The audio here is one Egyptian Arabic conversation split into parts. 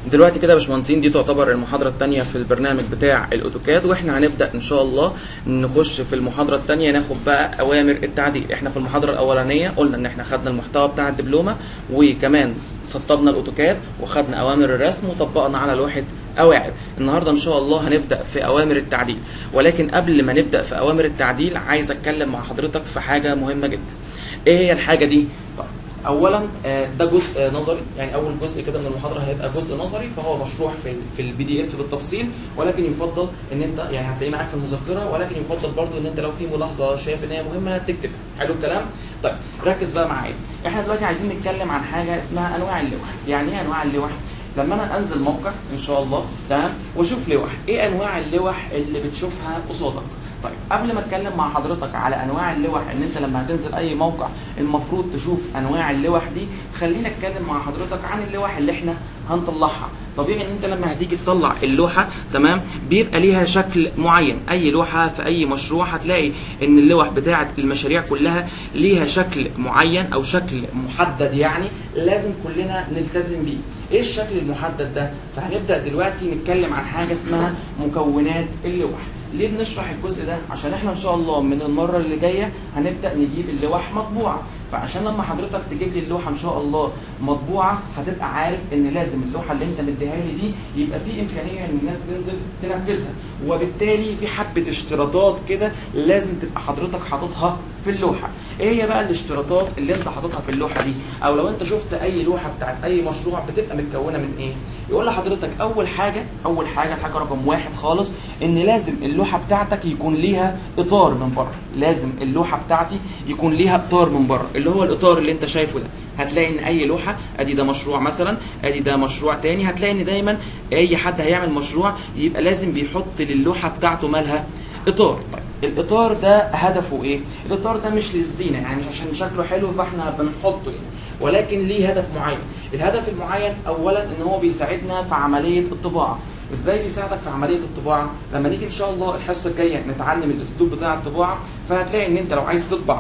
دلوقتي كده يا باشمهندسين دي تعتبر المحاضرة الثانية في البرنامج بتاع الأوتوكاد واحنا هنبدأ إن شاء الله نخش في المحاضرة الثانية ناخد بقى أوامر التعديل، احنا في المحاضرة الأولانية قلنا إن احنا خدنا المحتوى بتاع الدبلومة وكمان سطبنا الأوتوكاد وخدنا أوامر الرسم وطبقنا على لوحة قواعد، النهارده إن شاء الله هنبدأ في أوامر التعديل، ولكن قبل ما نبدأ في أوامر التعديل عايز أتكلم مع حضرتك في حاجة مهمة جدا. إيه هي الحاجة دي؟ طيب اولا آه، ده جزء آه، نظري يعني اول جزء كده من المحاضره هيبقى جزء نظري فهو مشروح في ال في البي دي اف بالتفصيل ولكن يفضل ان انت يعني هتلاقيه معاك في المذكره ولكن يفضل برضو ان انت لو في ملاحظه شايف ان هي مهمه تكتبها حلو الكلام طيب ركز بقى معايا احنا دلوقتي عايزين نتكلم عن حاجه اسمها انواع اللوح يعني ايه انواع اللوح لما انا انزل موقع ان شاء الله تمام واشوف لوح ايه انواع اللوح اللي بتشوفها قصادك طيب قبل ما اتكلم مع حضرتك على انواع اللوح ان انت لما هتنزل اي موقع المفروض تشوف انواع اللوح دي خلينا اتكلم مع حضرتك عن اللوح اللي احنا هنطلعها طبيعي ان انت لما هتيجي تطلع اللوحه تمام بيبقى ليها شكل معين اي لوحه في اي مشروع هتلاقي ان اللوح بتاعه المشاريع كلها ليها شكل معين او شكل محدد يعني لازم كلنا نلتزم بيه ايه الشكل المحدد ده فهنبدا دلوقتي نتكلم عن حاجه اسمها مكونات اللوح ليه بنشرح الجزء ده عشان احنا ان شاء الله من المره اللي جايه هنبدا نجيب اللوح مطبوعه فعشان لما حضرتك تجيب لي اللوحه ان شاء الله مطبوعه هتبقى عارف ان لازم اللوحه اللي انت مديها لي دي يبقى في امكانيه ان الناس تنزل تنفذها وبالتالي في حبه اشتراطات كده لازم تبقى حضرتك حاططها في اللوحه ايه هي بقى الاشتراطات اللي انت حاططها في اللوحه دي او لو انت شفت اي لوحه بتاعت اي مشروع بتبقى متكونه من ايه يقول لحضرتك اول حاجه اول حاجه الحاجه رقم واحد خالص ان لازم اللوحه بتاعتك يكون ليها اطار من بره لازم اللوحه بتاعتي يكون ليها اطار من بره اللي هو الاطار اللي انت شايفه ده هتلاقي ان اي لوحه ادي ده مشروع مثلا ادي ده مشروع تاني هتلاقي ان دايما اي حد هيعمل مشروع يبقى لازم بيحط للوحه بتاعته مالها اطار طيب الاطار ده هدفه ايه الاطار ده مش للزينه يعني مش عشان شكله حلو فاحنا بنحطه يعني ولكن ليه هدف معين الهدف المعين اولا ان هو بيساعدنا في عمليه الطباعه ازاي بيساعدك في عمليه الطباعه لما نيجي ان شاء الله الحصه الجايه نتعلم الاسلوب بتاع الطباعه فهتلاقي ان انت لو عايز تطبع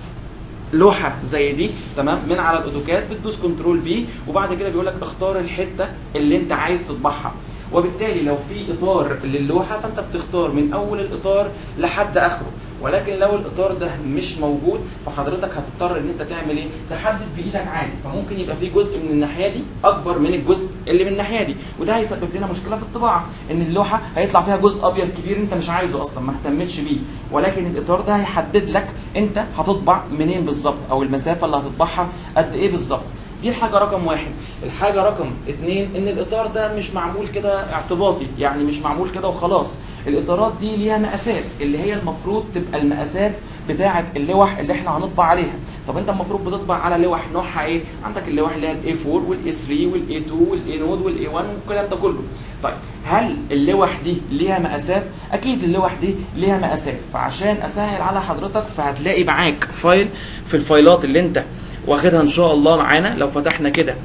لوحه زي دي تمام من على الاوتوكاد بتدوس كنترول بي وبعد كده بيقول لك اختار الحته اللي انت عايز تطبعها وبالتالي لو في اطار للوحه فانت بتختار من اول الاطار لحد اخره ولكن لو الاطار ده مش موجود فحضرتك هتضطر ان انت تعمل ايه تحدد بايدك عادي فممكن يبقى في جزء من الناحيه دي اكبر من الجزء اللي من الناحيه دي وده هيسبب لنا مشكله في الطباعه ان اللوحه هيطلع فيها جزء ابيض كبير انت مش عايزه اصلا ما اهتمتش بيه ولكن الاطار ده هيحدد لك انت هتطبع منين بالظبط او المسافه اللي هتطبعها قد ايه بالظبط دي الحاجة رقم واحد الحاجة رقم اتنين ان الاطار ده مش معمول كده اعتباطي يعني مش معمول كده وخلاص الاطارات دي ليها مقاسات اللي هي المفروض تبقى المقاسات بتاعة اللوح اللي احنا هنطبع عليها طب انت المفروض بتطبع على لوح نوعها ايه عندك اللوح اللي هي الاي 4 والاي 3 والاي 2 والاي نود والاي 1 والكلام ده كله طيب هل اللوح دي ليها مقاسات اكيد اللوح دي ليها مقاسات فعشان اسهل على حضرتك فهتلاقي معاك فايل في الفايلات اللي انت واخدها ان شاء الله معانا لو فتحنا كده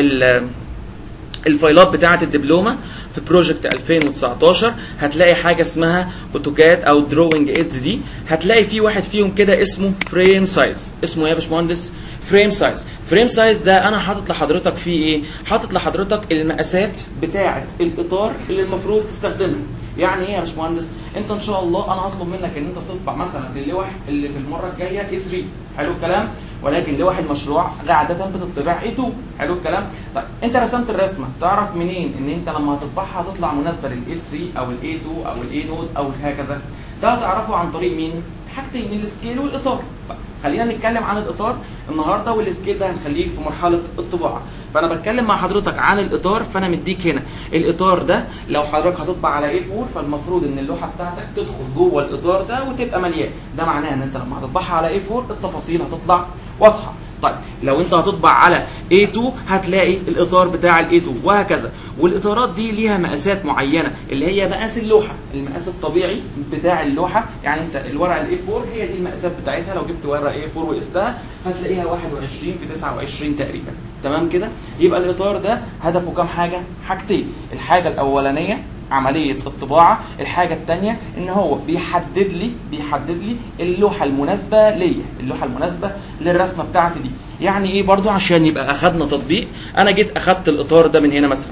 الفايلات بتاعه الدبلومه في بروجكت 2019 هتلاقي حاجه اسمها اوتوكاد او دروينج ايدز دي هتلاقي في واحد فيهم كده اسمه فريم سايز اسمه ايه يا باشمهندس فريم سايز فريم سايز ده انا حاطط لحضرتك فيه ايه حاطط لحضرتك المقاسات بتاعه الاطار اللي المفروض تستخدمها يعني ايه يا باشمهندس انت ان شاء الله انا هطلب منك ان انت تطبع مثلا اللوح اللي في المره الجايه اي 3 حلو الكلام ولكن لوح المشروع عاده بتطبع اي 2 حلو الكلام طيب انت رسمت الرسمه تعرف منين ان انت لما هتطبعها هتطلع مناسبه للاي 3 او الاي 2 او الاي نود او هكذا ده هتعرفه عن طريق مين حاجتين السكيل والاطار طيب خلينا نتكلم عن الاطار النهارده والسكيل ده هنخليه في مرحله الطباعه فانا بتكلم مع حضرتك عن الاطار فانا مديك هنا الاطار ده لو حضرتك هتطبع على اي 4 فالمفروض ان اللوحه بتاعتك تدخل جوه الاطار ده وتبقى مليان ده معناه ان انت لما هتطبعها على اي 4 التفاصيل هتطلع واضحه طيب لو انت هتطبع على A2 هتلاقي الاطار بتاع ال A2 وهكذا والاطارات دي ليها مقاسات معينه اللي هي مقاس اللوحه المقاس الطبيعي بتاع اللوحه يعني انت الورقه ال A4 هي دي المقاسات بتاعتها لو جبت ورقه A4 وقستها هتلاقيها 21 في 29 تقريبا تمام كده يبقى الاطار ده هدفه كام حاجه حاجتين الحاجه الاولانيه عمليه الطباعه الحاجه الثانيه ان هو بيحدد لي بيحدد لي اللوحه المناسبه ليا اللوحه المناسبه للرسمه بتاعتي دي يعني ايه برضو عشان يبقى اخدنا تطبيق انا جيت اخدت الاطار ده من هنا مثلا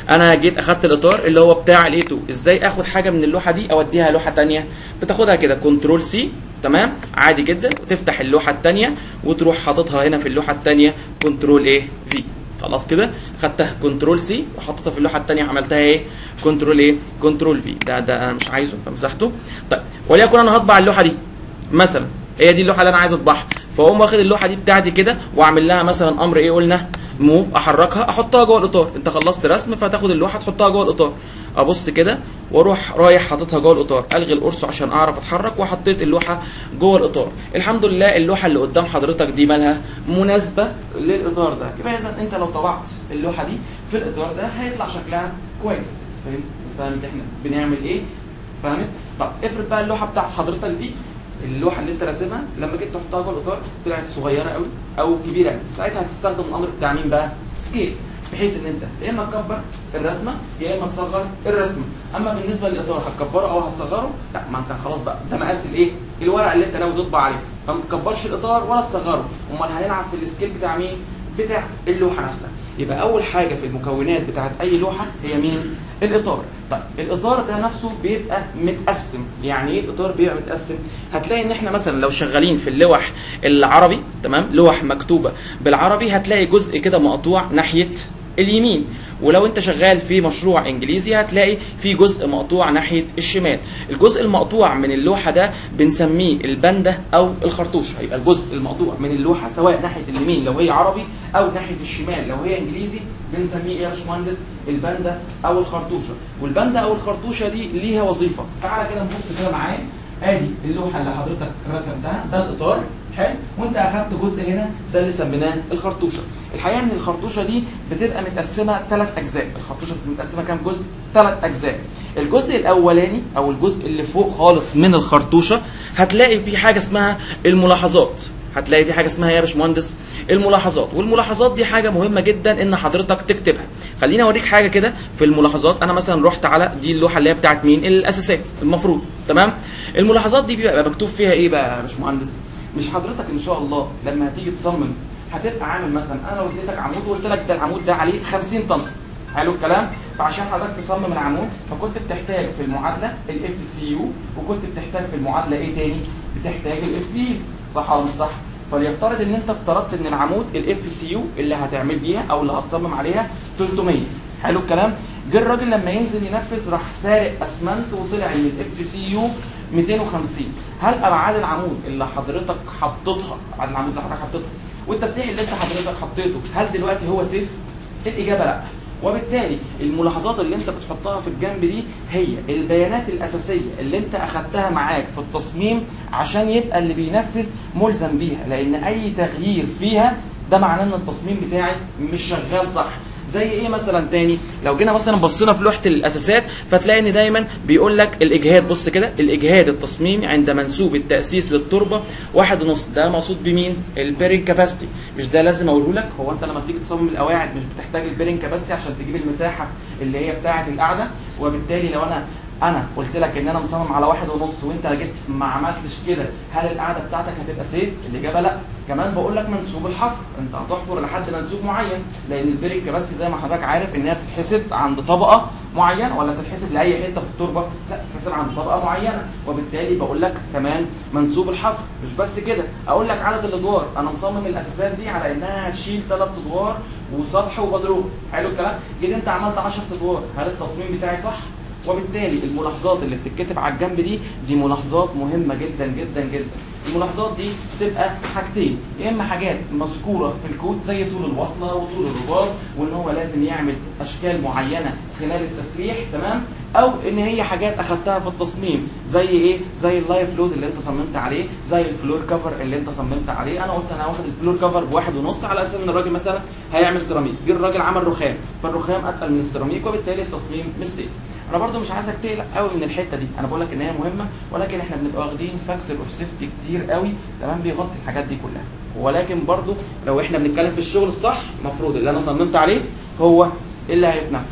انا جيت اخدت الاطار اللي هو بتاع الاي 2 ازاي اخد حاجه من اللوحه دي اوديها لوحه تانية بتاخدها كده كنترول سي تمام عادي جدا وتفتح اللوحه التانية وتروح حاططها هنا في اللوحه التانية كنترول ايه في خلاص كده خدتها كنترول سي وحطيتها في اللوحه الثانيه عملتها ايه كنترول ايه كنترول في ده ده انا مش عايزه فمسحته طيب وليكن انا هطبع اللوحه دي مثلا هي دي اللوحه اللي انا عايز اطبعها فاقوم واخد اللوحه دي بتاعتي كده واعمل لها مثلا امر ايه قلنا موف احركها احطها جوه الاطار انت خلصت رسم فتاخد اللوحه تحطها جوه الاطار ابص كده واروح رايح حاططها جوه الاطار الغي القرص عشان اعرف اتحرك وحطيت اللوحه جوه الاطار الحمد لله اللوحه اللي قدام حضرتك دي مالها مناسبه للاطار ده يبقى اذا انت لو طبعت اللوحه دي في الاطار ده هيطلع شكلها كويس فاهم فهمت احنا بنعمل ايه فهمت طب افرض بقى اللوحه بتاعت حضرتك دي اللوحه اللي انت راسمها لما جيت تحطها جوه الاطار طلعت صغيره قوي او كبيره قوي ساعتها هتستخدم الامر بتاع مين بقى سكيل بحيث ان انت يا اما تكبر الرسمه يا اما تصغر الرسمه اما بالنسبه للاطار هتكبره او هتصغره لا ما انت خلاص بقى ده مقاس الايه الورق اللي انت ناوي تطبع عليه فما تكبرش الاطار ولا تصغره امال هنلعب في السكيل بتاع مين بتاع اللوحه نفسها يبقى اول حاجه في المكونات بتاعت اي لوحه هي مين الاطار طيب الاطار ده نفسه بيبقى متقسم يعني ايه الاطار بيبقى متقسم هتلاقي ان احنا مثلا لو شغالين في اللوح العربي تمام لوح مكتوبه بالعربي هتلاقي جزء كده مقطوع ناحيه اليمين ولو انت شغال في مشروع انجليزي هتلاقي في جزء مقطوع ناحيه الشمال الجزء المقطوع من اللوحه ده بنسميه البنده او الخرطوش هيبقى الجزء المقطوع من اللوحه سواء ناحيه اليمين لو هي عربي او ناحيه الشمال لو هي انجليزي بنسميه ايه يا باشمهندس البنده او الخرطوشه والبنده او الخرطوشه دي ليها وظيفه تعالى كده نبص كده معايا ادي اللوحه اللي حضرتك رسمتها ده الاطار حلو وانت اخدت جزء هنا ده اللي سميناه الخرطوشه الحقيقه ان الخرطوشه دي بتبقى متقسمه ثلاث اجزاء الخرطوشه متقسمه كام جزء ثلاث اجزاء الجزء الاولاني او الجزء اللي فوق خالص من الخرطوشه هتلاقي في حاجه اسمها الملاحظات هتلاقي في حاجه اسمها يا باشمهندس الملاحظات والملاحظات دي حاجه مهمه جدا ان حضرتك تكتبها خليني اوريك حاجه كده في الملاحظات انا مثلا رحت على دي اللوحه اللي هي بتاعت مين الاساسات المفروض تمام الملاحظات دي بيبقى مكتوب فيها ايه بقى يا باشمهندس مش حضرتك ان شاء الله لما هتيجي تصمم هتبقى عامل مثلا انا لو اديتك عمود وقلت لك ده العمود ده عليه 50 طن حلو الكلام فعشان حضرتك تصمم العمود فكنت بتحتاج في المعادله الاف سي يو وكنت بتحتاج في المعادله ايه تاني بتحتاج الاف صح ولا مش صح فليفترض ان انت افترضت ان العمود الاف سي يو اللي هتعمل بيها او اللي هتصمم عليها 300 حلو الكلام جه الراجل لما ينزل ينفذ راح سارق اسمنت وطلع ان الاف سي يو 250 هل ابعاد العمود اللي حضرتك حطيتها ابعاد العمود اللي حضرتك حطيتها والتسليح اللي انت حضرتك حطيته هل دلوقتي هو سيف الاجابه لا وبالتالي الملاحظات اللي انت بتحطها في الجنب دي هي البيانات الاساسيه اللي انت اخدتها معاك في التصميم عشان يبقى اللي بينفذ ملزم بيها لان اي تغيير فيها ده معناه ان التصميم بتاعي مش شغال صح زي ايه مثلا تاني لو جينا مثلا بصينا في لوحه الاساسات فتلاقي ان دايما بيقول لك الاجهاد بص كده الاجهاد التصميمي عند منسوب التاسيس للتربه واحد ونص ده مقصود بمين البيرنج كاباسيتي مش ده لازم اقوله لك هو انت لما بتيجي تصمم القواعد مش بتحتاج البيرنج كاباسيتي عشان تجيب المساحه اللي هي بتاعه القاعده وبالتالي لو انا انا قلت لك ان انا مصمم على واحد ونص وانت جيت ما عملتش كده هل القاعده بتاعتك هتبقى سيف؟ الاجابه لا كمان بقول لك منسوب الحفر انت هتحفر لحد منسوب معين لان البريك بس زي ما حضرتك عارف ان هي بتتحسب عند طبقه معينه ولا بتتحسب لاي حته في التربه لا بتتحسب عند طبقه معينه وبالتالي بقول لك كمان منسوب الحفر مش بس كده اقول لك عدد الادوار انا مصمم الاساسات دي على انها هتشيل ثلاث ادوار وسطح وبدروم حلو الكلام جيت انت عملت 10 ادوار هل التصميم بتاعي صح وبالتالي الملاحظات اللي بتتكتب على الجنب دي دي ملاحظات مهمه جدا جدا جدا الملاحظات دي بتبقى حاجتين يا اما حاجات مذكوره في الكود زي طول الوصله وطول الرباط وان هو لازم يعمل اشكال معينه خلال التسليح تمام او ان هي حاجات اخدتها في التصميم زي ايه زي اللايف لود اللي انت صممت عليه زي الفلور كفر اللي انت صممت عليه انا قلت انا واخد الفلور كفر بواحد ونص على اساس ان الراجل مثلا هيعمل سيراميك جه الراجل عمل رخام فالرخام اتقل من السيراميك وبالتالي التصميم مش سيف انا برضو مش عايزك تقلق قوي من الحته دي انا بقول لك ان هي مهمه ولكن احنا بنبقى واخدين فاكتور اوف سيفتي كتير قوي تمام بيغطي الحاجات دي كلها ولكن برضو لو احنا بنتكلم في الشغل الصح المفروض اللي انا صممت عليه هو اللي هيتنفذ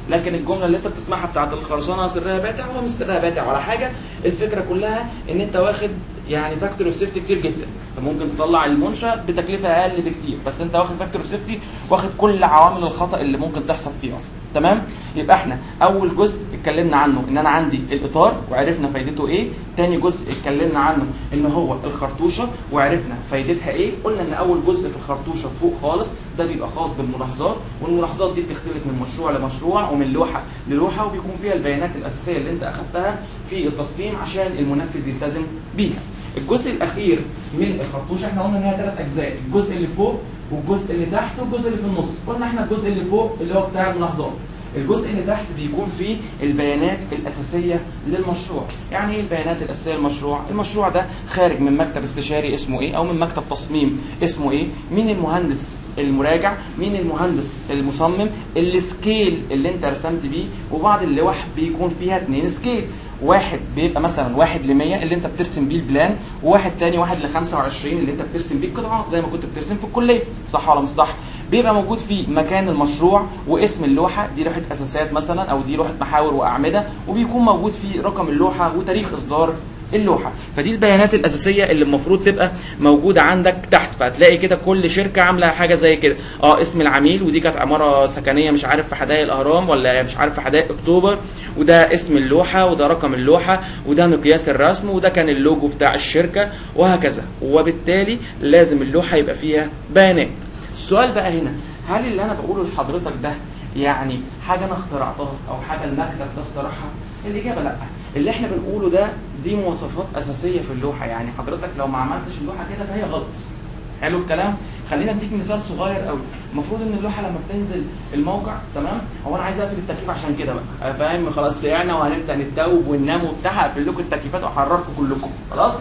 لكن الجمله اللي انت بتسمعها بتاعت الخرسانه سرها باتع هو مش سرها باتع ولا حاجه الفكره كلها ان انت واخد يعني فاكتور اوف سيفتي كتير جدا انت ممكن تطلع المنشا بتكلفه اقل بكتير بس انت واخد فاكتور اوف سيفتي واخد كل عوامل الخطا اللي ممكن تحصل فيه اصلا تمام يبقى احنا اول جزء اتكلمنا عنه ان انا عندي الاطار وعرفنا فايدته ايه تاني جزء اتكلمنا عنه ان هو الخرطوشه وعرفنا فايدتها ايه قلنا ان اول جزء في الخرطوشه فوق خالص ده بيبقى خاص بالملاحظات والملاحظات دي بتختلف من مشروع لمشروع ومن لوحه للوحه وبيكون فيها البيانات الاساسيه اللي انت اخذتها في التصميم عشان المنفذ يلتزم بيها الجزء الاخير من الخرطوشه احنا قلنا ان هي ثلاث اجزاء الجزء اللي فوق والجزء اللي تحت والجزء اللي في النص قلنا احنا الجزء اللي فوق اللي هو بتاع الملاحظات الجزء اللي تحت بيكون فيه البيانات الاساسيه للمشروع يعني ايه البيانات الاساسيه للمشروع المشروع ده خارج من مكتب استشاري اسمه ايه او من مكتب تصميم اسمه ايه مين المهندس المراجع مين المهندس المصمم السكيل اللي انت رسمت بيه وبعض اللوح بيكون فيها اتنين سكيل واحد بيبقى مثلا واحد ل 100 اللي انت بترسم بيه البلان وواحد تاني واحد ل 25 اللي انت بترسم بيه القطاعات زي ما كنت بترسم في الكليه صح ولا مش صح؟ بيبقى موجود فيه مكان المشروع واسم اللوحه دي لوحه اساسات مثلا او دي لوحه محاور واعمده وبيكون موجود فيه رقم اللوحه وتاريخ اصدار اللوحه فدي البيانات الاساسيه اللي المفروض تبقى موجوده عندك تحت فهتلاقي كده كل شركه عامله حاجه زي كده اه اسم العميل ودي كانت عماره سكنيه مش عارف في حدائق الاهرام ولا مش عارف في حدائق اكتوبر وده اسم اللوحه وده رقم اللوحه وده مقياس الرسم وده كان اللوجو بتاع الشركه وهكذا وبالتالي لازم اللوحه يبقى فيها بيانات السؤال بقى هنا هل اللي انا بقوله لحضرتك ده يعني حاجه انا اخترعتها او حاجه المكتب ده اخترعها الاجابه لا اللي احنا بنقوله ده دي مواصفات اساسيه في اللوحه يعني حضرتك لو ما عملتش اللوحه كده فهي غلط حلو الكلام خلينا اديك مثال صغير قوي المفروض ان اللوحه لما بتنزل الموقع تمام هو انا عايز اقفل التكييف عشان كده بقى فاهم خلاص سيعنا وهنبدا نتوب وننام وبتاع اقفل لكم التكييفات واحرركم كلكم خلاص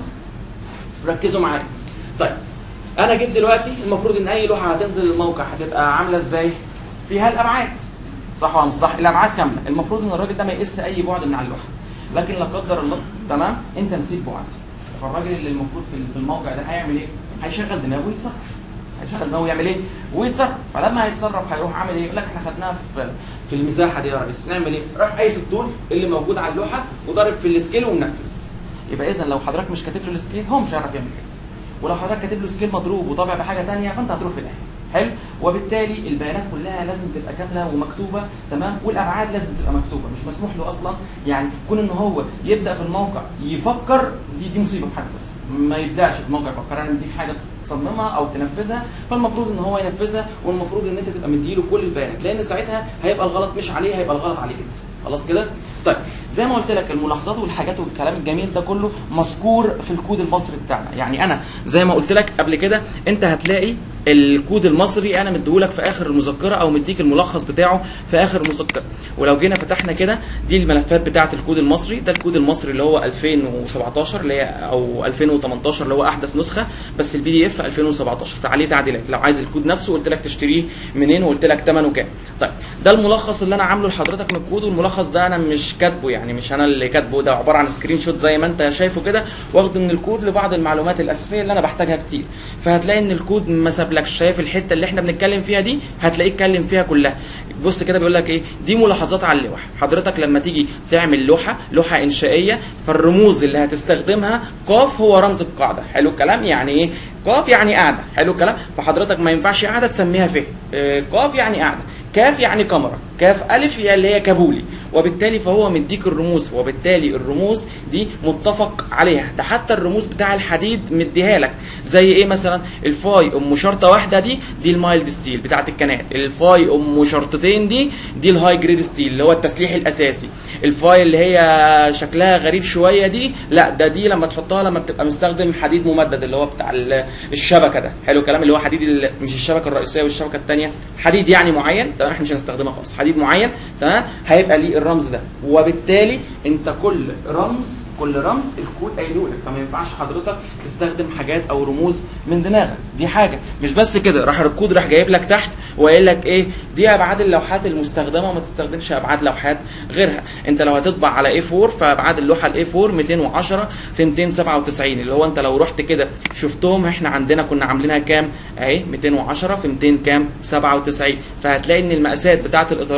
ركزوا معايا طيب انا جيت دلوقتي المفروض ان اي لوحه هتنزل الموقع هتبقى عامله ازاي فيها الابعاد صح ولا مش صح الابعاد كامله المفروض ان الراجل ده ما يقيس اي بعد من على اللوحه لكن لا قدر الله تمام انت نسيت بعد فالراجل اللي المفروض في في الموقع ده هيعمل ايه هيشغل دماغه ويتصرف هيشغل دماغه ويعمل ايه ويتصرف فلما هيتصرف هيروح عامل ايه يقول لك احنا خدناها في في المساحه دي يا ريس نعمل ايه راح قايس الطول اللي موجود على اللوحه وضارب في السكيل ومنفذ يبقى اذا لو حضرتك مش كاتب له السكيل هو مش هيعرف يعمل كده ولو حضرتك كاتب له سكيل مضروب وطابع بحاجه ثانيه فانت هتروح في الاخر حلو وبالتالي البيانات كلها لازم تبقى كامله ومكتوبه تمام والابعاد لازم تبقى مكتوبه مش مسموح له اصلا يعني كون ان هو يبدا في الموقع يفكر دي دي مصيبه في حد ذاتها ما يبداش في الموقع يفكر انا مديك حاجه تصممها او تنفذها فالمفروض ان هو ينفذها والمفروض ان انت تبقى مديله كل البيانات لان ساعتها هيبقى الغلط مش عليه هيبقى الغلط عليك انت خلاص كده طيب زي ما قلت لك الملاحظات والحاجات والكلام الجميل ده كله مذكور في الكود المصري بتاعنا يعني انا زي ما قلت لك قبل كده انت هتلاقي الكود المصري انا مديهولك في اخر المذكره او مديك الملخص بتاعه في اخر المذكره ولو جينا فتحنا كده دي الملفات بتاعه الكود المصري ده الكود المصري اللي هو 2017 اللي هي او 2018 اللي هو احدث نسخه بس البي دي اف 2017 فعليه تعديلات لو عايز الكود نفسه قلت لك تشتريه منين وقلت لك ثمنه كام طيب ده الملخص اللي انا عامله لحضرتك من الكود والملخص ده انا مش كاتبه يعني مش انا اللي كاتبه ده عباره عن سكرين شوت زي ما انت شايفه كده واخده من الكود لبعض المعلومات الاساسيه اللي انا بحتاجها كتير فهتلاقي ان الكود ما سابلكش شايف الحته اللي احنا بنتكلم فيها دي هتلاقيه اتكلم فيها كلها بص كده بيقول لك ايه دي ملاحظات على اللوحه حضرتك لما تيجي تعمل لوحه لوحه انشائيه فالرموز اللي هتستخدمها قاف هو رمز القاعده حلو الكلام يعني ايه قاف يعني قاعده حلو الكلام فحضرتك ما ينفعش قاعده تسميها ف آه، قاف يعني قاعده كاف يعني كاميرا كاف الف هي اللي هي كابولي وبالتالي فهو مديك الرموز وبالتالي الرموز دي متفق عليها ده حتى الرموز بتاع الحديد مديها لك زي ايه مثلا الفاي ام شرطه واحده دي دي المايلد ستيل بتاعت الكنات الفاي ام شرطتين دي دي الهاي جريد ستيل اللي هو التسليح الاساسي الفاي اللي هي شكلها غريب شويه دي لا ده دي لما تحطها لما بتبقى مستخدم حديد ممدد اللي هو بتاع ال- الشبكه ده حلو الكلام اللي هو حديد ال- مش الشبكه الرئيسيه والشبكه الثانيه حديد يعني معين تمام احنا مش هنستخدمها خالص حديد معين تمام هيبقى ليه الرمز ده وبالتالي انت كل رمز كل رمز الكود قايله لك فما ينفعش حضرتك تستخدم حاجات او رموز من دماغك دي حاجه مش بس كده راح الكود راح جايب لك تحت وقايل لك ايه دي ابعاد اللوحات المستخدمه وما تستخدمش ابعاد لوحات غيرها انت لو هتطبع على اي 4 فابعاد اللوحه الاي 4 210 في 297 اللي هو انت لو رحت كده شفتهم احنا عندنا كنا عاملينها كام اهي 210 في 200 كام 97 فهتلاقي ان المقاسات بتاعه الاطارات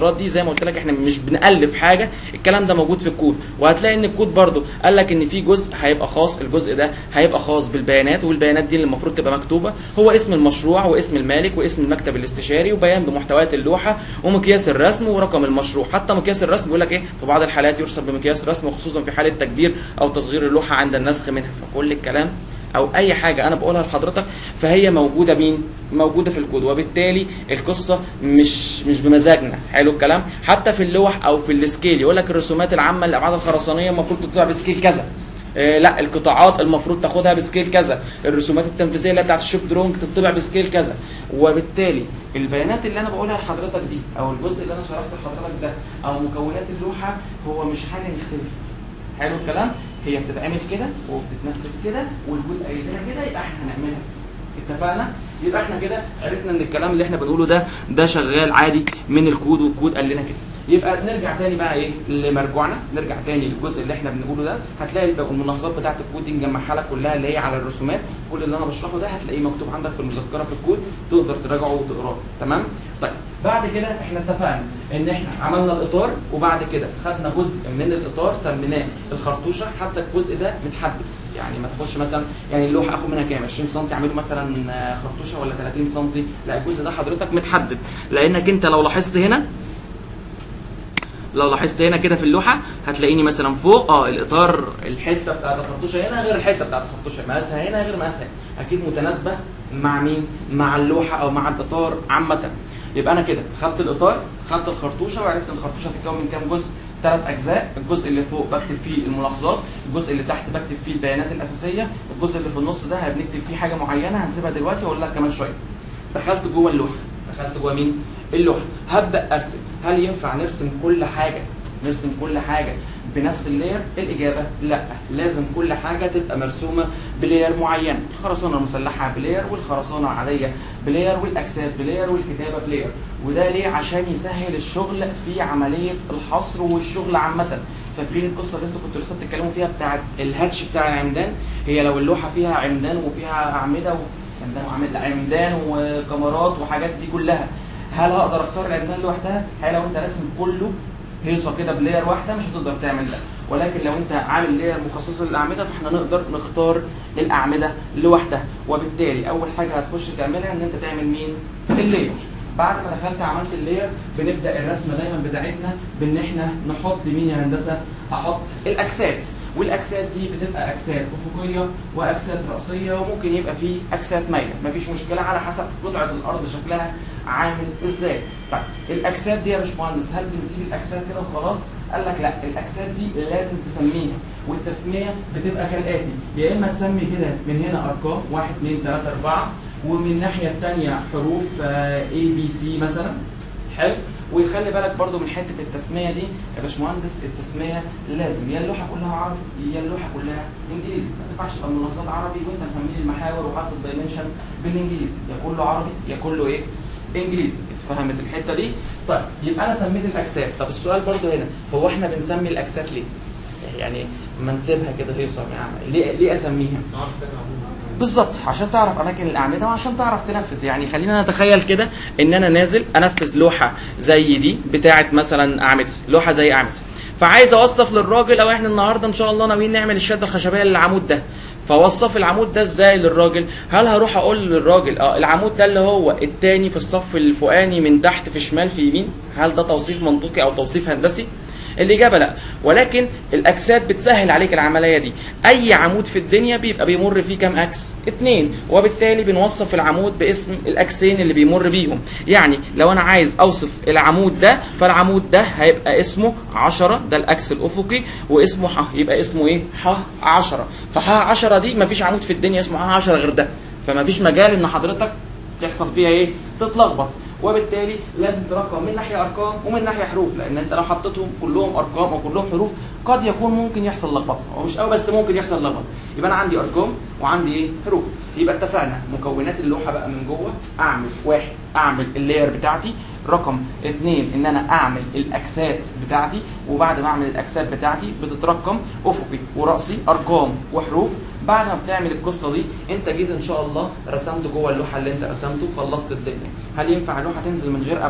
الاختيارات دي زي ما قلت لك احنا مش بنالف حاجه الكلام ده موجود في الكود وهتلاقي ان الكود برضو قال لك ان في جزء هيبقى خاص الجزء ده هيبقى خاص بالبيانات والبيانات دي اللي المفروض تبقى مكتوبه هو اسم المشروع واسم المالك واسم المكتب الاستشاري وبيان بمحتويات اللوحه ومقياس الرسم ورقم المشروع حتى مقياس الرسم بيقول لك ايه في بعض الحالات يرسل بمقياس رسم وخصوصا في حاله تكبير او تصغير اللوحه عند النسخ منها فكل الكلام او اي حاجه انا بقولها لحضرتك فهي موجوده مين موجوده في الكود وبالتالي القصه مش مش بمزاجنا حلو الكلام حتى في اللوح او في السكيل يقول لك الرسومات العامه للابعاد الخرسانيه المفروض تطلع بسكيل كذا آه لا القطاعات المفروض تاخدها بسكيل كذا الرسومات التنفيذيه اللي بتاعت الشوب درونج تطبع بسكيل كذا وبالتالي البيانات اللي انا بقولها لحضرتك دي او الجزء اللي انا شرحته لحضرتك ده او مكونات اللوحه هو مش حاجه نختلف حلو الكلام هي بتتعمل كده وبتتنفذ كده والكود قايل لنا كده يبقى احنا هنعملها اتفقنا يبقى احنا كده عرفنا ان الكلام اللي احنا بنقوله ده ده شغال عادي من الكود والكود قال لنا كده يبقى نرجع تاني بقى ايه لمرجوعنا نرجع تاني للجزء اللي احنا بنقوله ده هتلاقي الملاحظات بتاعت الكود دي مجمعها لك كلها اللي هي على الرسومات كل اللي انا بشرحه ده هتلاقيه مكتوب عندك في المذكره في الكود تقدر تراجعه وتقراه تمام طيب بعد كده احنا اتفقنا ان احنا عملنا الاطار وبعد كده خدنا جزء من الاطار سميناه الخرطوشه حتى الجزء ده متحدد يعني ما تاخدش مثلا يعني اللوحه اخد منها كام 20 سم اعمله مثلا خرطوشه ولا 30 سم لا الجزء ده حضرتك متحدد لانك انت لو لاحظت هنا لو لاحظت هنا كده في اللوحه هتلاقيني مثلا فوق اه الاطار الحته بتاعت الخرطوشه هنا غير الحته بتاعت الخرطوشه مقاسها هنا غير مقاسها اكيد متناسبه مع مين؟ مع اللوحه او مع الاطار عامه يبقى انا كده خدت الاطار خدت الخرطوشه وعرفت ان الخرطوشه هتتكون من كام جزء؟ ثلاث اجزاء الجزء اللي فوق بكتب فيه الملاحظات الجزء اللي تحت بكتب فيه البيانات الاساسيه الجزء اللي في النص ده هنكتب فيه حاجه معينه هنسيبها دلوقتي واقول لك كمان شويه دخلت جوه اللوحه دخلت جوه مين اللوحه هبدا ارسم هل ينفع نرسم كل حاجه نرسم كل حاجه بنفس اللاير الاجابه لا لازم كل حاجه تبقى مرسومه بلاير معين الخرسانه المسلحه بلاير والخرسانه العاديه بلاير والاجساد بلاير والكتابه بلاير وده ليه عشان يسهل الشغل في عمليه الحصر والشغل عامه فاكرين القصه اللي انتوا كنتوا لسه بتتكلموا فيها بتاعت الهاتش بتاع العمدان هي لو اللوحه فيها عمدان وفيها اعمده و... عمدان وعمد عمدان وكاميرات وحاجات دي كلها هل هقدر اختار العمدان لوحدها؟ هل لو انت راسم كله هيصه كده بلاير واحده مش هتقدر تعمل ده ولكن لو انت عامل لاير مخصصه للاعمده فاحنا نقدر نختار الاعمده لوحدها وبالتالي اول حاجه هتخش تعملها ان انت تعمل مين؟ اللاير بعد ما دخلت عملت اللاير بنبدا الرسمه دايما بتاعتنا بان احنا نحط مين يا هندسه؟ احط الاجساد والاجساد دي بتبقى اجساد افقيه واجساد راسيه وممكن يبقى فيه اجساد مايله مفيش مشكله على حسب قطعه الارض شكلها عامل ازاي طيب الاجساد دي يا باشمهندس هل بنسيب الاجساد كده وخلاص قال لك لا الاجساد دي لازم تسميها والتسميه بتبقى كالاتي يا اما تسمي كده من هنا ارقام 1 2 3 4 ومن الناحيه الثانيه حروف اي بي سي مثلا حلو ويخلي بالك برضو من حته التسميه دي يا باشمهندس التسميه لازم يا اللوحه كلها عربي يا اللوحه كلها انجليزي ما ينفعش تبقى ملاحظات عربي وانت مسميه المحاور وحاطط دايمنشن بالانجليزي يا كله عربي يا كله ايه انجليزي اتفهمت الحته دي طيب يبقى انا سميت الاجساد طب السؤال برضو هنا هو احنا بنسمي الاجساد ليه يعني ما نسيبها كده هيصه يعني ليه ليه اسميها بالظبط عشان تعرف اماكن الاعمده وعشان تعرف تنفذ يعني خلينا نتخيل كده ان انا نازل انفذ لوحه زي دي بتاعه مثلا اعمده لوحه زي اعمده فعايز اوصف للراجل او احنا النهارده ان شاء الله ناويين نعمل الشده الخشبيه للعمود ده فوصف العمود ده ازاي للراجل هل هروح اقول للراجل اه العمود ده اللي هو التاني في الصف الفوقاني من تحت في شمال في يمين هل ده توصيف منطقي او توصيف هندسي الإجابة لا ولكن الأجساد بتسهل عليك العملية دي أي عمود في الدنيا بيبقى بيمر فيه كام أكس؟ اتنين وبالتالي بنوصف العمود باسم الأكسين اللي بيمر بيهم يعني لو أنا عايز أوصف العمود ده فالعمود ده هيبقى اسمه 10 ده الأكس الأفقي واسمه ح يبقى اسمه إيه؟ ح 10 فح 10 دي مفيش عمود في الدنيا اسمه ح 10 غير ده فمفيش مجال إن حضرتك تحصل فيها إيه؟ تتلخبط وبالتالي لازم ترقم من ناحيه ارقام ومن ناحيه حروف لان انت لو حطيتهم كلهم ارقام او كلهم حروف قد يكون ممكن يحصل لخبطه هو مش قوي بس ممكن يحصل لخبطه يبقى انا عندي ارقام وعندي ايه حروف يبقى اتفقنا مكونات اللوحه بقى من جوه اعمل واحد اعمل اللاير بتاعتي رقم اثنين ان انا اعمل الاجساد بتاعتي وبعد ما اعمل الاجساد بتاعتي بتترقم افقي وراسي ارقام وحروف بعد ما بتعمل القصه دي انت جيت ان شاء الله رسمت جوه اللوحه اللي انت رسمته وخلصت الدنيا هل ينفع اللوحه تنزل من غير ابعاد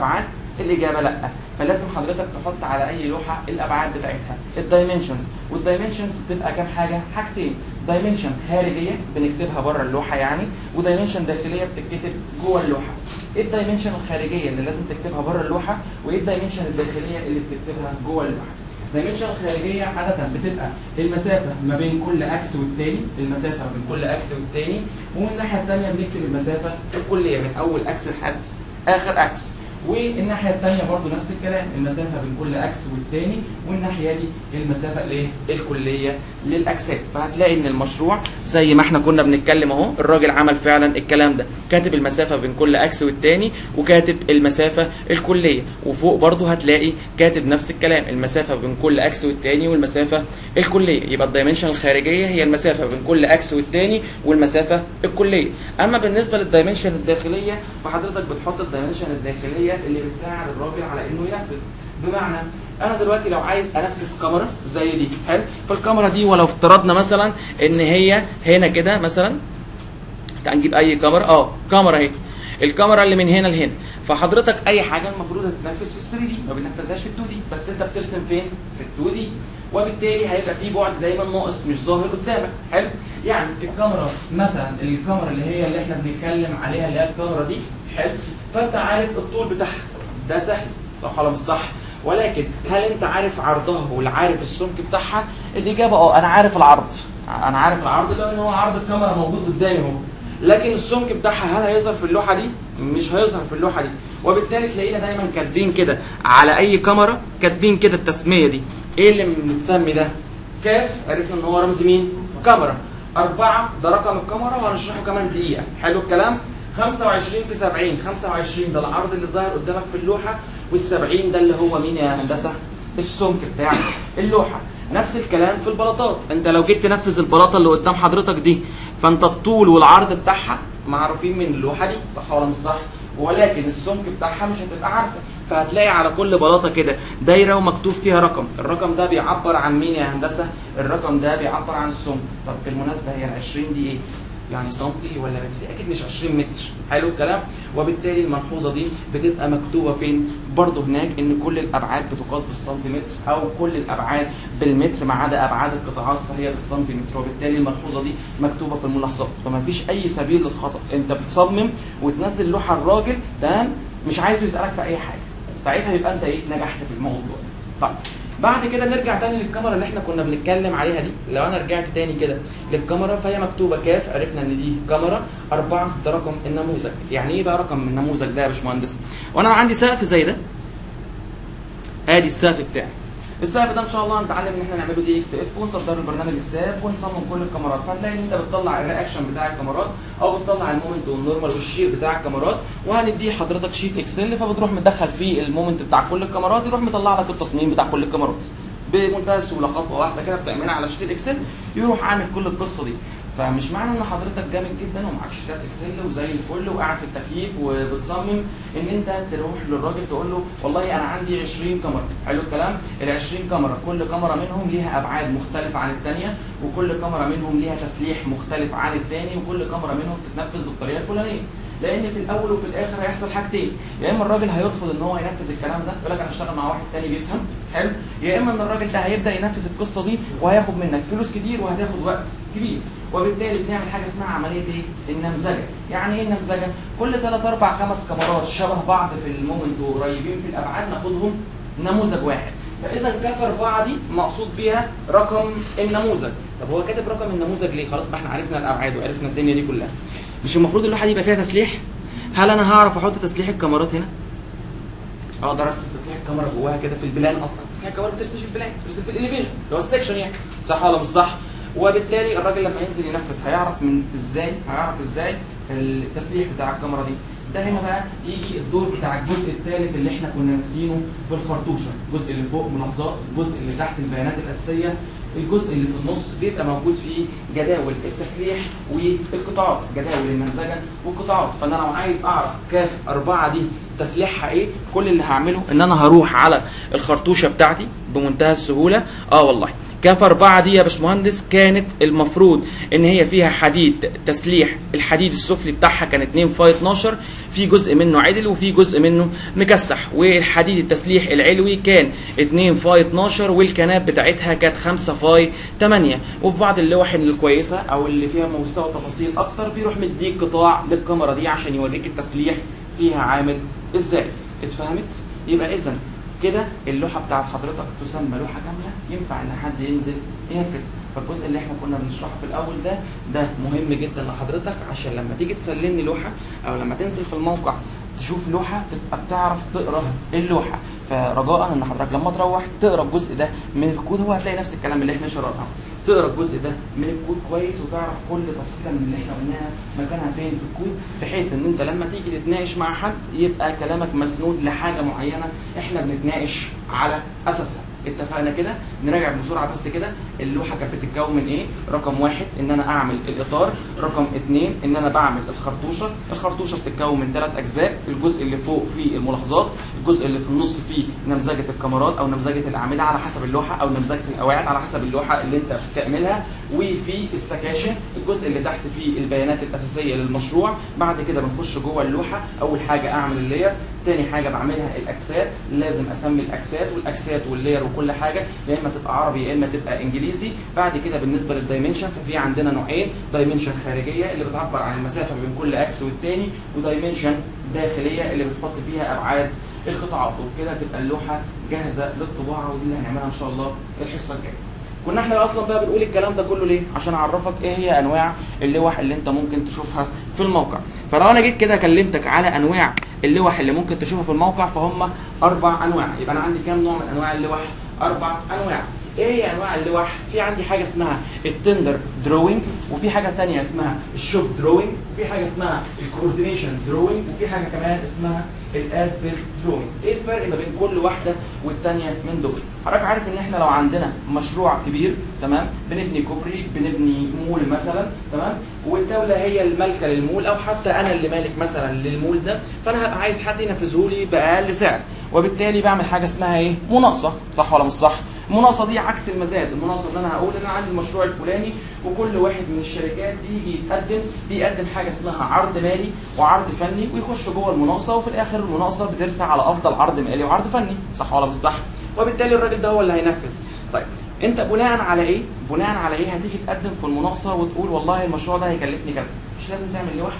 الاجابه لا فلازم حضرتك تحط على اي لوحه الابعاد بتاعتها الدايمنشنز والدايمنشنز بتبقى كام حاجه حاجتين دايمنشن خارجيه بنكتبها بره اللوحه يعني ودايمنشن داخليه بتتكتب جوه اللوحه ايه الدايمنشن الخارجيه اللي لازم تكتبها بره اللوحه وايه الدايمنشن الداخليه اللي بتكتبها جوه اللوحه الدايمنشن الخارجيه عاده بتبقى المسافه ما بين كل اكس والتاني المسافه ما بين كل اكس والتاني ومن الناحيه الثانيه بنكتب المسافه الكليه من اول اكس لحد اخر اكس والناحيه الثانيه برضو نفس الكلام المسافه بين كل اكس والتاني والناحيه دي المسافه الايه الكليه للاكسات فهتلاقي ان المشروع زي ما احنا كنا بنتكلم اهو الراجل عمل فعلا الكلام ده كاتب المسافه بين كل اكس والتاني وكاتب المسافه الكليه وفوق برضو هتلاقي كاتب نفس الكلام المسافه بين كل اكس والتاني والمسافه الكليه يبقى الدايمنشن الخارجيه هي المسافه بين كل اكس والتاني والمسافه الكليه اما بالنسبه للدايمنشن الداخليه فحضرتك بتحط الدايمنشن الداخليه اللي بتساعد الراجل على انه ينفذ بمعنى انا دلوقتي لو عايز انفذ كاميرا زي دي حلو فالكاميرا دي ولو افترضنا مثلا ان هي هنا كده مثلا تعال نجيب اي كاميرا اه كاميرا اهي الكاميرا اللي من هنا لهنا فحضرتك اي حاجه المفروض هتتنفذ في ال 3 دي ما بننفذهاش في ال 2 دي بس انت بترسم فين في ال 2 دي وبالتالي هيبقى في بعد دايما ناقص مش ظاهر قدامك حلو يعني الكاميرا مثلا الكاميرا اللي هي اللي احنا بنتكلم عليها اللي هي الكاميرا دي حلو فانت عارف الطول بتاعها ده سهل صح ولا مش صح ولكن هل انت عارف عرضها والعارف السمك بتاعها الاجابه اه انا عارف العرض انا عارف العرض لان هو عرض الكاميرا موجود قدامي اهو لكن السمك بتاعها هل هيظهر في اللوحه دي مش هيظهر في اللوحه دي وبالتالي تلاقينا دايما كاتبين كده على اي كاميرا كاتبين كده التسميه دي ايه اللي متسمي ده كاف عرفنا ان هو رمز مين كاميرا أربعة ده رقم الكاميرا وهنشرحه كمان دقيقة حلو الكلام 25 في 70 25 ده العرض اللي ظاهر قدامك في اللوحة وال70 ده اللي هو مين يا هندسة السمك بتاع اللوحة نفس الكلام في البلاطات انت لو جيت تنفذ البلاطه اللي قدام حضرتك دي فانت الطول والعرض بتاعها معروفين من اللوحه دي صح ولا مش صح ولكن السمك بتاعها مش هتبقى عارفه فهتلاقي على كل بلاطه كده دايره ومكتوب فيها رقم الرقم ده بيعبر عن مين يا هندسه الرقم ده بيعبر عن السمك طب بالمناسبه هي ال 20 دي ايه يعني سنتي ولا متر اكيد مش 20 متر حلو الكلام وبالتالي الملحوظه دي بتبقى مكتوبه فين برضه هناك ان كل الابعاد بتقاس بالسنتيمتر او كل الابعاد بالمتر ما عدا ابعاد القطاعات فهي بالسنتيمتر وبالتالي الملحوظه دي مكتوبه في الملاحظات فما فيش اي سبيل للخطا انت بتصمم وتنزل لوحه الراجل تمام مش عايزه يسالك في اي حاجه ساعتها يبقى انت ايه نجحت في الموضوع طيب بعد كده نرجع تاني للكاميرا اللي احنا كنا بنتكلم عليها دي لو انا رجعت تاني كده للكاميرا فهي مكتوبه كاف عرفنا ان دي كاميرا أربعة ده رقم النموذج يعني ايه بقى رقم النموذج ده يا باشمهندس وانا عندي سقف زي ده ادي السقف بتاعي السقف ده ان شاء الله هنتعلم ان احنا نعمله دي اكس اف ونصدر البرنامج السقف ونصمم كل الكاميرات فهتلاقي ان انت بتطلع الرياكشن بتاع الكاميرات او بتطلع المومنت والنورمال والشير بتاع الكاميرات وهنديه حضرتك شيت اكسل فبتروح مدخل فيه المومنت بتاع كل الكاميرات يروح مطلع لك التصميم بتاع كل الكاميرات بمنتهى السهوله خطوه واحده كده بتعملها على شيت الاكسل يروح عامل كل القصه دي فمش معنى ان حضرتك جامد جدا ومعاك شيتات اكسل وزي الفل وقاعد في التكييف وبتصمم ان انت تروح للراجل تقول له والله انا عندي 20 كاميرا حلو الكلام ال 20 كاميرا كل كاميرا منهم ليها ابعاد مختلفه عن الثانيه وكل كاميرا منهم ليها تسليح مختلف عن الثاني وكل كاميرا منهم تتنفذ بالطريقه الفلانيه لان في الاول وفي الاخر هيحصل حاجتين يا اما الراجل هيرفض ان هو ينفذ الكلام ده يقول لك انا هشتغل مع واحد تاني بيفهم حلو يا اما ان الراجل ده هيبدا ينفذ القصه دي وهياخد منك فلوس كتير وهتاخد وقت كبير وبالتالي بنعمل حاجه اسمها عمليه ايه؟ النمذجه، يعني ايه النمذجه؟ كل 3 4 5 كاميرات شبه بعض في المومنت وقريبين في الابعاد ناخدهم نموذج واحد، فاذا كف 4 دي مقصود بيها رقم النموذج، طب هو كاتب رقم النموذج ليه؟ خلاص ما احنا عرفنا الابعاد وعرفنا الدنيا دي كلها. مش المفروض اللوحه دي يبقى فيها تسليح؟ هل انا هعرف احط تسليح الكاميرات هنا؟ اقدر ارسم تسليح الكاميرا جواها كده في البلان اصلا، تسليح الكاميرا بترسم في البلان، بترسم في الاليفيشن اللي هو السكشن يعني، صح ولا مش صح؟ وبالتالي الراجل لما ينزل ينفذ هيعرف من ازاي هيعرف ازاي التسليح بتاع الكاميرا دي ده هنا بقى يجي الدور بتاع الجزء الثالث اللي احنا كنا ناسينه في الخرطوشه الجزء اللي فوق ملاحظات الجزء اللي تحت البيانات الاساسيه الجزء اللي في النص بيبقى موجود فيه جداول التسليح والقطاعات جداول النمذجه والقطاعات فانا لو عايز اعرف كاف أربعة دي تسليحها ايه كل اللي هعمله ان انا هروح على الخرطوشه بتاعتي بمنتهى السهوله اه والله كاف 4 دي يا باشمهندس كانت المفروض ان هي فيها حديد تسليح الحديد السفلي بتاعها كان 2 فاي 12 في جزء منه عدل وفي جزء منه مكسح والحديد التسليح العلوي كان 2 فاي 12 والكنات بتاعتها كانت 5 فاي 8 وفي بعض اللوح الكويسه او اللي فيها مستوى تفاصيل اكتر بيروح مديك قطاع للكاميرا دي عشان يوريك التسليح فيها عامل ازاي اتفهمت يبقى اذا كده اللوحه بتاعت حضرتك تسمى لوحه كامله ينفع ان حد ينزل ينفذ فالجزء اللي احنا كنا بنشرحه في الاول ده ده مهم جدا لحضرتك عشان لما تيجي تسلمني لوحه او لما تنزل في الموقع تشوف لوحه تبقى بتعرف تقرا اللوحه فرجاء ان حضرتك لما تروح تقرا الجزء ده من الكود هو هتلاقي نفس الكلام اللي احنا شرحناه تقرا الجزء ده من الكود كويس وتعرف كل تفصيله من اللي احنا قلناها مكانها فين في الكود بحيث ان انت لما تيجي تتناقش مع حد يبقى كلامك مسنود لحاجه معينه احنا بنتناقش على اساسها اتفقنا كده نراجع بسرعه بس كده اللوحه كانت بتتكون من ايه رقم واحد ان انا اعمل الاطار رقم اتنين ان انا بعمل الخرطوشه الخرطوشه بتتكون من ثلاث اجزاء الجزء اللي فوق فيه الملاحظات الجزء اللي في النص فيه نمذجه الكاميرات او نمذجه الاعمده على حسب اللوحه او نمذجه القواعد على حسب اللوحه اللي انت بتعملها وفي السكاشن الجزء اللي تحت فيه البيانات الاساسيه للمشروع بعد كده بنخش جوه اللوحه اول حاجه اعمل اللاير تاني حاجه بعملها الاجساد لازم اسمي الاجساد والاجساد واللاير وكل حاجه يا اما تبقى عربي يا اما تبقى انجليزي بعد كده بالنسبه للدايمنشن ففي عندنا نوعين دايمنشن خارجيه اللي بتعبر عن المسافه بين كل اكس والتاني ودايمنشن داخليه اللي بتحط فيها ابعاد القطاعات وبكده تبقى اللوحه جاهزه للطباعه ودي اللي هنعملها ان شاء الله الحصه الجايه كنا احنا اصلا بقى بنقول الكلام ده كله ليه؟ عشان اعرفك ايه هي انواع اللوح اللي انت ممكن تشوفها في الموقع. فلو انا جيت كده كلمتك على انواع اللوح اللي ممكن تشوفها في الموقع فهم اربع انواع، يبقى انا عندي كام نوع من انواع اللوح؟ اربع انواع. ايه هي انواع اللوح؟ في عندي حاجه اسمها التندر دروينج وفي حاجه ثانيه اسمها الشوب دروينج وفي حاجه اسمها الكوردينيشن دروينج وفي حاجه كمان اسمها الاسبل دروينج ايه الفرق ما بين كل واحده والثانيه من دول حضرتك عارف ان احنا لو عندنا مشروع كبير تمام بنبني كوبري بنبني مول مثلا تمام والدوله هي المالكه للمول او حتى انا اللي مالك مثلا للمول ده فانا هبقى عايز حد ينفذه لي باقل سعر وبالتالي بعمل حاجه اسمها ايه مناقصه صح ولا مش صح المناقصه دي عكس المزاد المناقصه ان انا هقول ان انا عندي المشروع الفلاني وكل واحد من الشركات بيجي يتقدم بيقدم حاجه اسمها عرض مالي وعرض فني ويخش جوه المناقصه وفي الاخر المناقصه بترسى على افضل عرض مالي وعرض فني صح ولا مش صح وبالتالي الراجل ده هو اللي هينفذ طيب انت بناء على ايه بناء على ايه هتيجي تقدم في المناقصه وتقول والله المشروع ده هيكلفني كذا مش لازم تعمل لوحه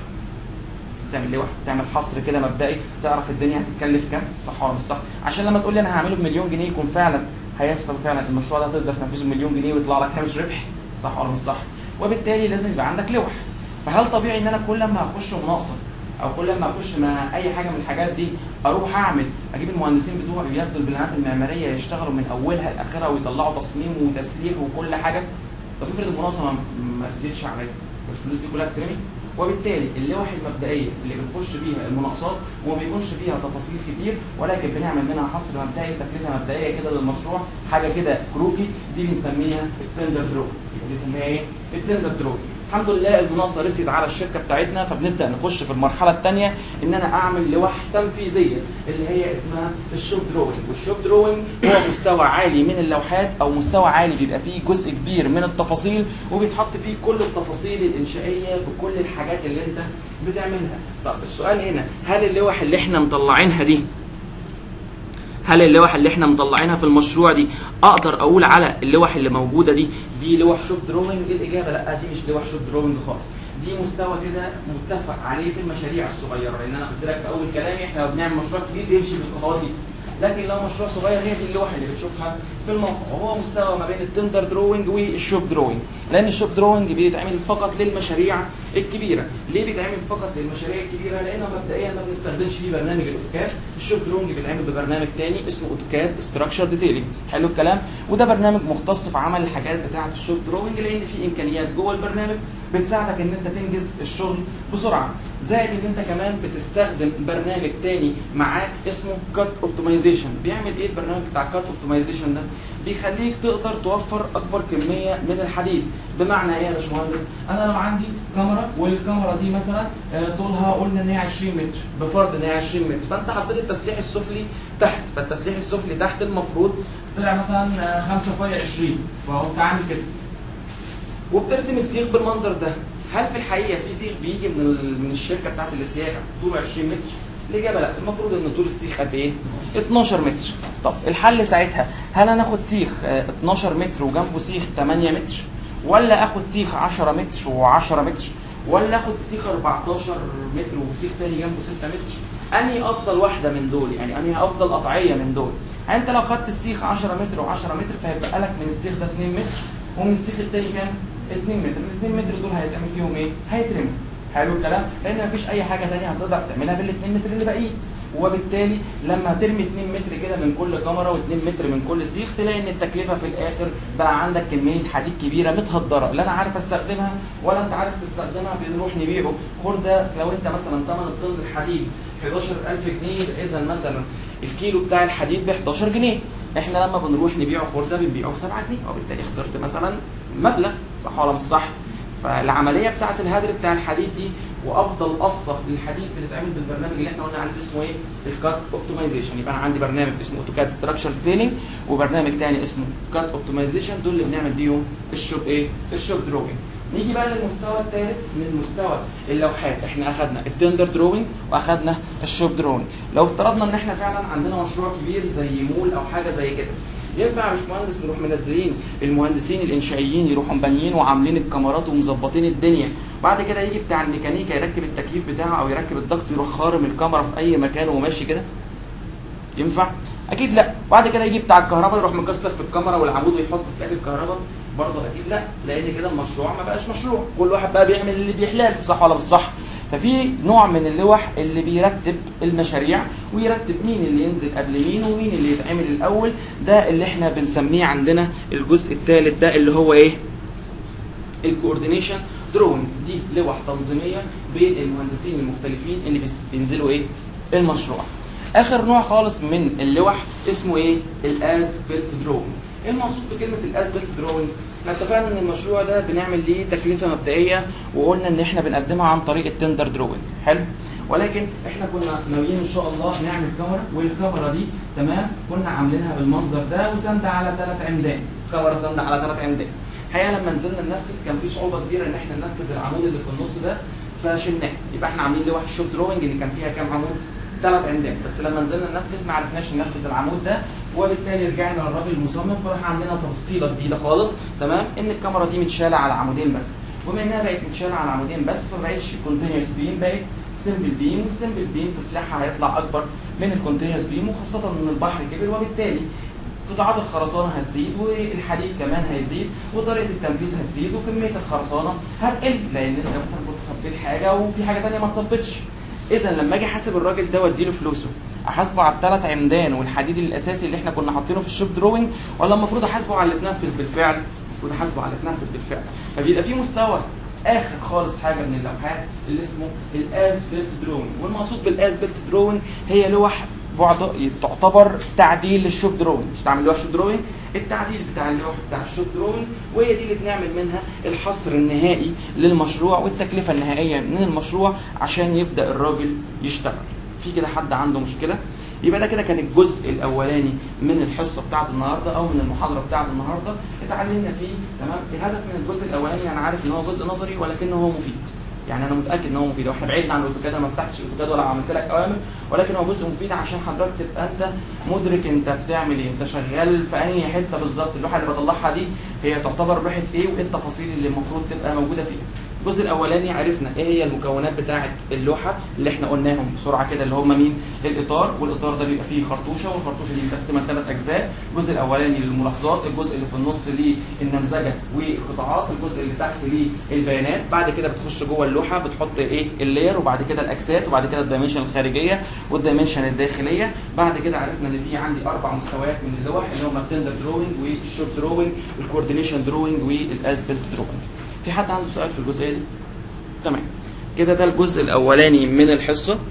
تعمل لوحه تعمل حصر كده مبدئي تعرف الدنيا هتتكلف كام صح ولا مش صح عشان لما تقول لي انا هعمله بمليون جنيه يكون فعلا هيحصل فعلا المشروع ده تقدر تنفذه بمليون جنيه ويطلع لك هامش ربح صح ولا مش صح وبالتالي لازم يبقى عندك لوح فهل طبيعي ان انا كل ما اخش مناقصه او كل ما اخش مع اي حاجه من الحاجات دي اروح اعمل اجيب المهندسين بتوعي بياخدوا البلانات المعماريه يشتغلوا من اولها لاخرها ويطلعوا تصميم وتسليح وكل حاجه طب افرض المناقصه ما ما رسيتش عليا الفلوس دي كلها تترمي وبالتالي اللوح المبدئيه اللي بنخش بيها المناقصات وما بيكونش فيها تفاصيل كتير ولكن بنعمل منها حصر مبدئي تكلفه مبدئيه كده للمشروع حاجه كده كروكي دي بنسميها التندر درو دي بنسميها ايه؟ التندر درو الحمد لله المناقصه رسيت على الشركه بتاعتنا فبنبدا نخش في المرحله الثانيه ان انا اعمل لوح تنفيذيه اللي هي اسمها الشوب دروينج والشوب دروينج هو مستوى عالي من اللوحات او مستوى عالي بيبقى فيه جزء كبير من التفاصيل وبيتحط فيه كل التفاصيل الانشائيه بكل الحاجات اللي انت بتعملها طب السؤال هنا هل اللوح اللي احنا مطلعينها دي هل اللوح اللي احنا مطلعينها في المشروع دي اقدر اقول على اللوح اللي موجوده دي دي لوح شوب دروينج الاجابه لا دي مش لوح شوب دروينج خالص دي مستوى كده متفق عليه في المشاريع الصغيره لان انا قلت لك في اول كلامي احنا لو بنعمل مشروع كبير بيمشي بالخطوات دي لكن لو مشروع صغير هي دي اللوحه اللي بتشوفها في الموقع وهو مستوى ما بين التندر دروينج والشوب دروينج لان الشوب دروينج بيتعمل فقط للمشاريع الكبيره ليه بيتعمل فقط للمشاريع الكبيره لانه مبدئيا ما بنستخدمش فيه برنامج الاوتوكاد الشوب دروينج بيتعمل ببرنامج تاني اسمه اوتوكاد ستراكشر ديتيلنج حلو الكلام وده برنامج مختص في عمل الحاجات بتاعه الشوب دروينج لان في امكانيات جوه البرنامج بتساعدك ان انت تنجز الشغل بسرعه زائد ان انت كمان بتستخدم برنامج تاني معاه اسمه كات اوبتمايزيشن بيعمل ايه البرنامج بتاع كات اوبتمايزيشن ده بيخليك تقدر توفر اكبر كميه من الحديد بمعنى ايه يا باشمهندس انا لو عندي كاميرا والكاميرا دي مثلا طولها قلنا ان هي 20 متر بفرض ان هي 20 متر فانت حطيت التسليح السفلي تحت فالتسليح السفلي تحت المفروض طلع مثلا 5 باي 20 فهو انت عامل كده وبترسم السيخ بالمنظر ده هل في الحقيقه في سيخ بيجي من ال- من الشركه بتاعت السياخه طوله 20 متر؟ الاجابه لا المفروض ان طول السيخ قد ايه؟ 12 متر طب الحل ساعتها هل انا اخد سيخ آه، 12 متر وجنبه سيخ 8 متر ولا اخد سيخ 10 متر و10 متر ولا اخد سيخ 14 متر وسيخ تاني جنبه 6 متر انهي افضل واحده من دول يعني انهي افضل قطعيه من دول يعني انت لو خدت السيخ 10 متر و10 متر فهيبقى لك من السيخ ده 2 متر ومن السيخ التاني كام 2 متر ال 2 متر دول هيتعمل فيهم ايه هيترموا حلو الكلام لان مفيش اي حاجه تانية هتقدر تعملها بال 2 متر اللي باقيين وبالتالي لما ترمي 2 متر كده من كل كاميرا و2 متر من كل سيخ تلاقي ان التكلفه في الاخر بقى عندك كميه حديد كبيره متهدره لا انا عارف استخدمها ولا انت عارف تستخدمها بنروح نبيعه خرده لو انت مثلا ثمن الطن الحديد 11000 جنيه اذا مثلا الكيلو بتاع الحديد ب 11 جنيه احنا لما بنروح نبيعه خرده بنبيعه ب 7 جنيه وبالتالي خسرت مثلا مبلغ صح ولا مش صح؟ فالعمليه بتاعت الهدر بتاع الحديد دي وافضل قصه للحديد بتتعمل بالبرنامج اللي احنا قلنا عليه اسمه ايه؟ الكات اوبتمايزيشن يبقى انا عندي برنامج اسمه اوتوكاد ستراكشر تريننج وبرنامج تاني اسمه كات اوبتمايزيشن دول اللي بنعمل بيهم الشوب ايه؟ الشوب دروينج نيجي بقى للمستوى الثالث من مستوى اللوحات احنا اخذنا التندر دروينج واخذنا الشوب دروينج لو افترضنا ان احنا فعلا عندنا مشروع كبير زي مول او حاجه زي كده ينفع يا باشمهندس نروح منزلين المهندسين الانشائيين يروحوا مبنيين وعاملين الكاميرات ومظبطين الدنيا بعد كده يجي بتاع الميكانيكا يركب التكييف بتاعه او يركب الضغط يروح خارم الكاميرا في اي مكان وماشي كده ينفع اكيد لا بعد كده يجي بتاع الكهرباء يروح مكسر في الكاميرا والعمود ويحط سلاك الكهرباء برضه اكيد لا لان كده المشروع ما بقاش مشروع كل واحد بقى بيعمل اللي بيحلال صح ولا مش صح ففي نوع من اللوح اللي بيرتب المشاريع ويرتب مين اللي ينزل قبل مين ومين اللي يتعمل الاول ده اللي احنا بنسميه عندنا الجزء الثالث ده اللي هو ايه الكوردينيشن درون دي لوح تنظيميه بين المهندسين المختلفين اللي بيس- بينزلوا ايه المشروع اخر نوع خالص من اللوح اسمه ايه الاز بيلت درون ايه المقصود بكلمه الاز بيلت درون احنا اتفقنا ان المشروع ده بنعمل ليه تكلفه مبدئيه وقلنا ان احنا بنقدمها عن طريق التندر درون حلو ولكن احنا كنا ناويين ان شاء الله نعمل كاميرا والكاميرا دي تمام كنا عاملينها بالمنظر ده وساندة على ثلاث عمدان كاميرا ساندة على ثلاث عمدان الحقيقه لما نزلنا ننفذ كان في صعوبه كبيره ان احنا ننفذ العمود اللي في النص ده فشلناه يبقى احنا عاملين لوح الشوب دروينج اللي كان فيها كام عمود ثلاث عمدان بس لما نزلنا ننفذ ما عرفناش ننفذ العمود ده وبالتالي رجعنا للراجل المصمم فراح عندنا تفصيله جديده خالص تمام ان الكاميرا دي متشاله على عمودين بس وبما انها بقت متشاله على عمودين بس فما بقتش كونتينوس بيم بقت سمبل بيم والسمبل بيم تسليحها هيطلع اكبر من الكونتينوس بيم وخاصه ان البحر كبر وبالتالي قطاعات الخرسانه هتزيد والحديد كمان هيزيد وطريقه التنفيذ هتزيد وكميه الخرسانه هتقل لان انت مثلا كنت صبيت حاجه وفي حاجه ثانيه ما اتصبتش اذا لما اجي احاسب الراجل ده واديله فلوسه احاسبه على الثلاث عمدان والحديد الاساسي اللي احنا كنا حاطينه في الشوب دروينج ولا المفروض احاسبه على اللي اتنفذ بالفعل المفروض احاسبه على اللي اتنفذ بالفعل فبيبقى في مستوى اخر خالص حاجه من اللوحات اللي اسمه الاز بيلت دروينج والمقصود بالاز بيلت دروينج هي لوح بعض تعتبر تعديل للشوب دروينج مش تعمل لوح شوب دروينج التعديل بتاع اللوح بتاع الشوب دروينج وهي دي اللي بنعمل منها الحصر النهائي للمشروع والتكلفه النهائيه من المشروع عشان يبدا الراجل يشتغل في كده حد عنده مشكله يبقى ده كده كان الجزء الاولاني من الحصه بتاعت النهارده او من المحاضره بتاعت النهارده اتعلمنا فيه تمام الهدف من الجزء الاولاني انا عارف ان هو جزء نظري ولكنه هو مفيد يعني انا متاكد ان هو مفيد واحنا بعيدنا عن الاوتوكاد أنا ما فتحتش الاوتوكاد ولا عملت لك اوامر ولكن هو جزء مفيد عشان حضرتك تبقى انت مدرك انت بتعمل ايه انت شغال في انهي حته بالظبط اللوحه اللي بطلعها دي هي تعتبر لوحه ايه وايه التفاصيل اللي المفروض تبقى موجوده فيها الجزء الاولاني عرفنا ايه هي المكونات بتاعه اللوحه اللي احنا قلناهم بسرعه كده اللي هم مين الاطار والاطار ده بيبقى فيه خرطوشه والخرطوشه دي متقسمه لثلاث اجزاء الجزء الاولاني للملاحظات الجزء اللي في النص للنمذجه والقطاعات الجزء اللي تحت للبيانات بعد كده بتخش جوه اللوحه بتحط ايه اللاير وبعد كده الاجساد وبعد كده الدايمنشن الخارجيه والدايمنشن الداخليه بعد كده عرفنا ان في عندي اربع مستويات من اللوح اللي هم التندر دروينج والشوب دروينج والكوردينيشن دروينج والاسبلت دروينج في حد عنده سؤال في الجزئيه دي؟ تمام كده ده الجزء الاولاني من الحصه